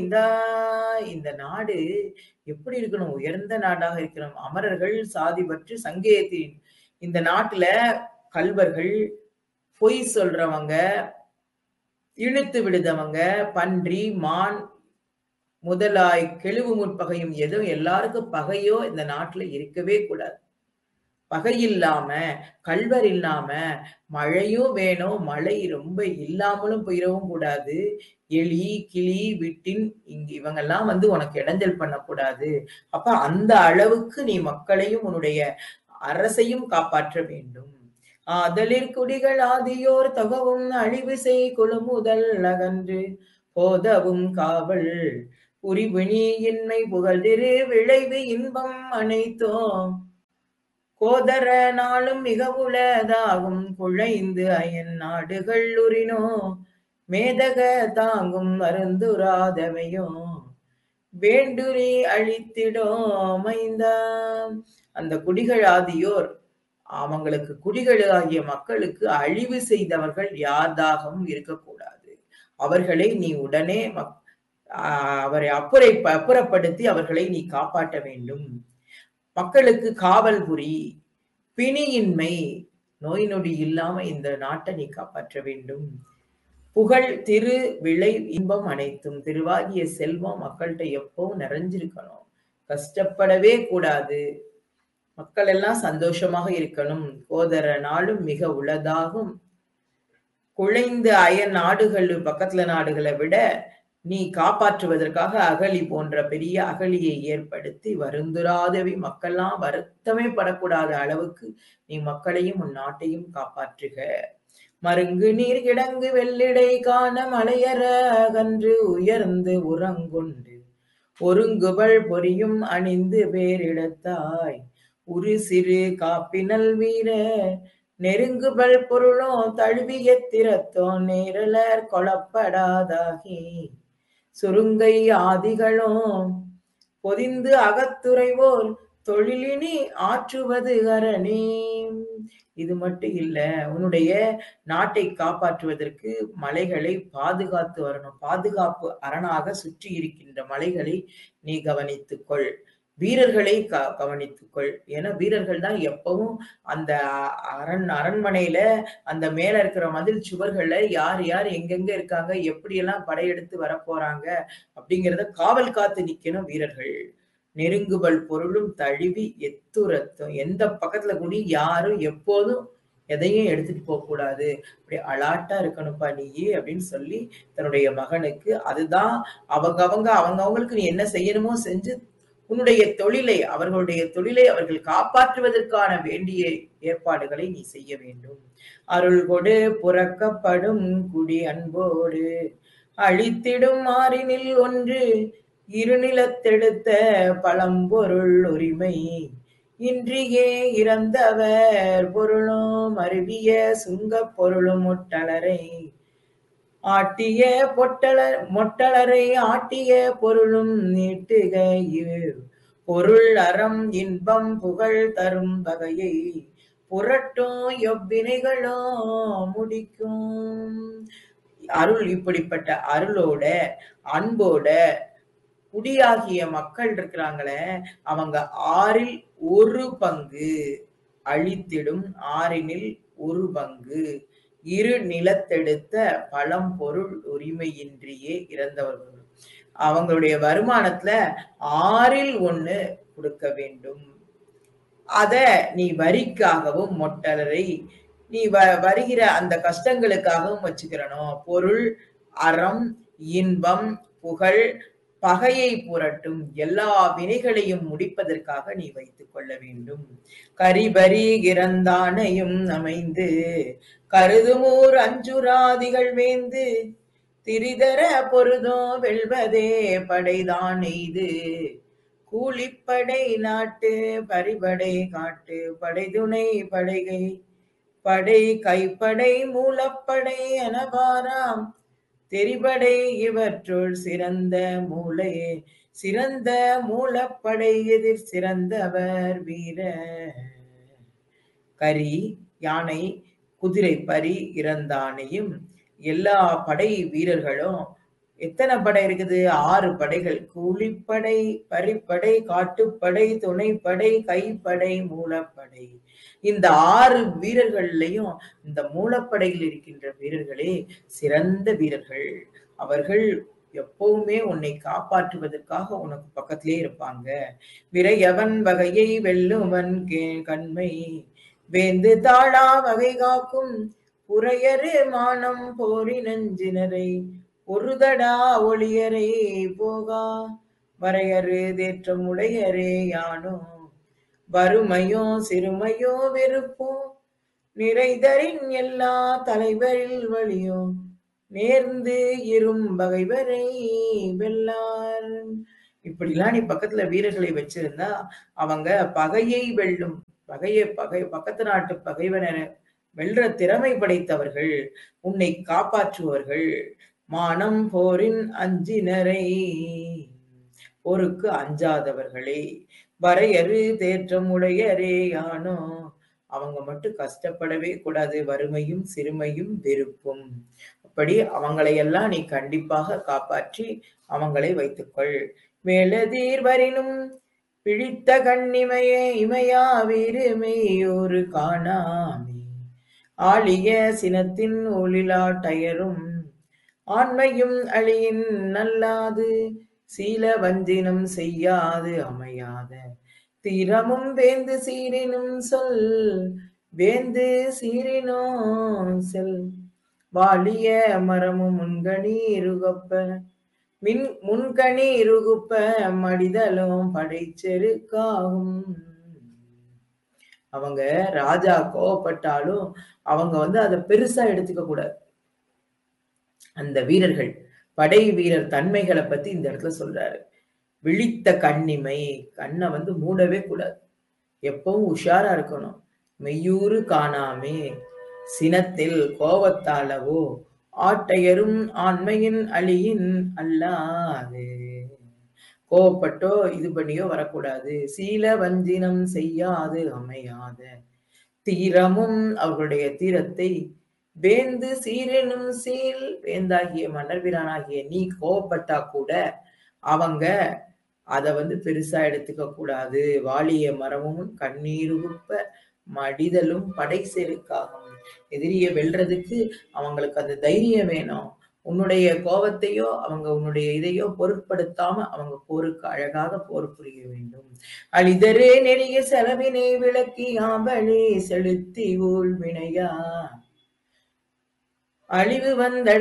இந்த இந்த நாடு எப்படி இருக்கணும் உயர்ந்த நாடாக இருக்கணும் அமரர்கள் சாதி பற்று சங்கேயத்தின் இந்த நாட்டுல கல்வர்கள் பொய் சொல்றவங்க இழுத்து விடுதவங்க பன்றி மான் முதலாய் கெழுவு முற்பகையும் எதுவும் எல்லாருக்கும் பகையோ இந்த நாட்டுல இருக்கவே கூடாது பகை இல்லாம கல்வர் இல்லாம மழையும் வேணும் மழை ரொம்ப இல்லாமலும் போயிடவும் கூடாது எலி கிளி விட்டின் இங்க இவங்கெல்லாம் வந்து உனக்கு இடைஞ்சல் பண்ணக்கூடாது அப்ப அந்த அளவுக்கு நீ மக்களையும் உன்னுடைய அரசையும் காப்பாற்ற வேண்டும் ஆதலிற் குடிகள் ஆதியோர் தகவும் அழிவு செய் குழுமுதல் அகன்று போதவும் காவல் உரிவினி இன்மை புகழ்திரு விளைவு இன்பம் அனைத்தோம் கோதர நாளும் மிக உளதாகும் குழைந்து அயன் நாடுகள் உரினோ மேதக தாங்கும் மருந்துராதவையோ வேண்டுரி அழித்திடோ மைந்தா அந்த குடிகள் ஆதியோர் அவங்களுக்கு குடிகள் ஆகிய மக்களுக்கு அழிவு செய்தவர்கள் யார்தாகவும் இருக்கக்கூடாது அவர்களை நீ உடனே மக்- ஆஹ் அவரை அப்புறை அப்புறப்படுத்தி அவர்களை நீ காப்பாற்ற வேண்டும் மக்களுக்கு காவல் புரி பிணியின்மை நோய் நொடி இல்லாம இந்த நாட்டை நீ காப்பாற்ற வேண்டும் புகழ் திரு விளை இன்பம் அனைத்தும் திருவாகிய செல்வம் மக்கள்கிட்ட எப்பவும் நிறைஞ்சிருக்கணும் கஷ்டப்படவே கூடாது மக்கள் எல்லாம் சந்தோஷமாக இருக்கணும் கோதர நாளும் மிக உளதாகும் குழைந்த அயன் நாடுகள் பக்கத்துல நாடுகளை விட நீ காப்பாற்றுவதற்காக அகழி போன்ற பெரிய அகழியை ஏற்படுத்தி வருந்துராதவி மக்கள்லாம் வருத்தமே படக்கூடாத அளவுக்கு நீ மக்களையும் உன் நாட்டையும் காப்பாற்றுக மருங்கு நீர் கிடங்கு வெள்ளிடை காண மலையற அகன்று உயர்ந்து உறங்கொண்டு ஒருங்குபள் பொரியும் அணிந்து பேரிடத்தாய் உரு சிறு காப்பினல் வீர நெருங்குபல் பொருளோ தழுவிய திறத்தோ நேரலர் கொளப்படாதாகி சுருங்கை ஆதிகளோ பொதிந்து அகத்துறைவோர் தொழிலினி ஆற்றுவது அரணே இது மட்டும் இல்ல உன்னுடைய நாட்டை காப்பாற்றுவதற்கு மலைகளை பாதுகாத்து வரணும் பாதுகாப்பு அரணாக சுற்றி இருக்கின்ற மலைகளை நீ கவனித்துக்கொள் வீரர்களை க கவனித்துக்கொள் ஏன்னா வீரர்கள் தான் எப்பவும் அந்த அரண் அரண்மனையில அந்த மேல இருக்கிற மதில் சுவர்கள்ல யார் யார் எங்கெங்க இருக்காங்க எப்படியெல்லாம் படையெடுத்து வரப்போறாங்க அப்படிங்கிறத காவல் காத்து நிக்கணும் வீரர்கள் நெருங்குபல் பொருளும் தழுவி எத்துரத்தும் எந்த பக்கத்துல கூடி யாரும் எப்போதும் எதையும் எடுத்துட்டு போக கூடாது அப்படி அலாட்டா இருக்கணும்ப்பா நீ அப்படின்னு சொல்லி தன்னுடைய மகனுக்கு அதுதான் அவங்க அவங்க அவங்க அவங்களுக்கு நீ என்ன செய்யணுமோ செஞ்சு உன்னுடைய தொழிலை அவர்களுடைய தொழிலை அவர்கள் காப்பாற்றுவதற்கான வேண்டிய ஏற்பாடுகளை நீ செய்ய வேண்டும் அருள் கொடு புறக்கப்படும் குடி அன்போடு அழித்திடும் மாறினில் ஒன்று இருநிலத்தெடுத்த பழம்பொருள் உரிமை இன்றியே இறந்தவர் பொருளும் அருவிய சுங்க பொருளும் முட்டலரை ஆட்டிய பொட்டல மொட்டலரை ஆட்டிய பொருளும் நீட்டுக இவ் பொருள் அறம் இன்பம் புகழ் தரும் வகையை புரட்டும் எவ்வினைகளோ முடிக்கும் அருள் இப்படிப்பட்ட அருளோட அன்போட குடியாகிய மக்கள் இருக்கிறாங்களே அவங்க ஆறில் ஒரு பங்கு அழித்திடும் ஆறினில் ஒரு பங்கு இரு நிலத்தெடுத்த பழம் பொருள் உரிமையின்றியே இறந்தவர்கள் அவங்களுடைய வருமானத்துல ஆறில் ஒண்ணு கொடுக்க வேண்டும் அத நீ வரிக்காகவும் மொட்டலரை நீ வ வருகிற அந்த கஷ்டங்களுக்காகவும் வச்சுக்கிறணும் பொருள் அறம் இன்பம் புகழ் பகையை புரட்டும் எல்லா வினைகளையும் முடிப்பதற்காக நீ வைத்துக் கொள்ள வேண்டும் கரிபரி இறந்தானையும் அமைந்து கருதுமூர் அஞ்சுராதிகள் வேந்து திரிதர பொருதோ வெல்வதே படைதான் எய்து கூலிப்படை நாட்டு பரிபடை காட்டு படைதுணை படைகை படை கைப்படை மூலப்படை எனவாராம் தெரிபடை இவற்றுள் சிறந்த மூளை சிறந்த மூலப்படை எதிர் சிறந்தவர் வீர கரி யானை குதிரை பரி இறந்தானையும் எல்லா படை வீரர்களும் எத்தனை படை இருக்குது ஆறு படைகள் கூலிப்படை பரிப்படை காட்டுப்படை துணைப்படை கைப்படை மூலப்படை இந்த ஆறு வீரர்கள்லயும் இந்த மூலப்படையில் இருக்கின்ற வீரர்களே சிறந்த வீரர்கள் அவர்கள் எப்பவுமே உன்னை காப்பாற்றுவதற்காக உனக்கு பக்கத்திலே இருப்பாங்க விரையவன் வகையை வெல்லுவன் கே- கண்மை வேந்து தாழா வகை காக்கும் புறையரு மானம் போரி நஞ்சினரை ஒருதடா ஒளியரே போகா வரையறு தேற்றம் உடையரே யானோ வறுமையோ சிறுமையோ வெறுப்போ நிறைதரின் எல்லா தலைவரில் வழியோ நேர்ந்து இரும் பகைவரை வெல்லார் இப்படிலாம் நீ பக்கத்துல வீரர்களை வச்சிருந்தா அவங்க பகையை வெல்லும் பகையை பகை பக்கத்து நாட்டு பகைவனரை வெல்ற திறமை படைத்தவர்கள் உன்னை காப்பாற்றுவர்கள் மானம் போரின் அஞ்சினரை போருக்கு அஞ்சாதவர்களே வரையறு தேற்றம் உடையரே யானோ அவங்க மட்டும் கஷ்டப்படவே கூடாது வறுமையும் சிறுமையும் வெறுப்பும் அப்படி அவங்களையெல்லாம் நீ கண்டிப்பாக காப்பாற்றி அவங்களை வைத்துக்கொள் மேலதீர் வரினும் பிழித்த கண்ணிமையே இமையா வீருமையோரு காணாமே ஆளிய சினத்தின் ஒளிலா டயரும் ஆண்மையும் அழியின் நல்லாது சீல வஞ்சினம் செய்யாது அமையாத தீரமும் வேந்து சீரினும் சொல் வேந்து சீரினோ செல் வாழிய மரமும் முன்கணி இருகப்ப மின் முன்கணி இருகுப்ப மடிதலும் படைச்செருக்காகும் அவங்க ராஜா கோவப்பட்டாலும் அவங்க வந்து அதை பெருசா எடுத்துக்க கூடாது அந்த வீரர்கள் படை வீரர் தன்மைகளை பத்தி இந்த இடத்துல சொல்றாரு விழித்த கண்ணிமை கண்ணை வந்து மூடவே கூடாது எப்பவும் உஷாரா இருக்கணும் மெய்யூறு காணாமே சினத்தில் கோபத்தாலவோ ஆட்டையரும் ஆண்மையின் அழியின் அல்லாது கோவப்பட்டோ இது பண்ணியோ வரக்கூடாது சீல வஞ்சினம் செய்யாது அமையாத தீரமும் அவர்களுடைய தீரத்தை வேந்து சீரெனும் சீல் வேந்தாகிய மன்னர்வீரானாகிய நீ கோவப்பட்டா கூட அவங்க அத வந்து பெருசா எடுத்துக்க கூடாது வாழிய மரமும் கண்ணீருகுப்ப மடிதலும் படை செருக்காகும் எதிரிய வெல்றதுக்கு அவங்களுக்கு அந்த தைரியம் வேணும் உன்னுடைய கோபத்தையோ அவங்க உன்னுடைய இதையோ பொருட்படுத்தாம அவங்க போருக்கு அழகாக போர் புரிய வேண்டும் அழிதரே நெறிய செலவினை விளக்கி ஆம்பளே செலுத்தி ஊழ் வினையா அழிவு வந்தடை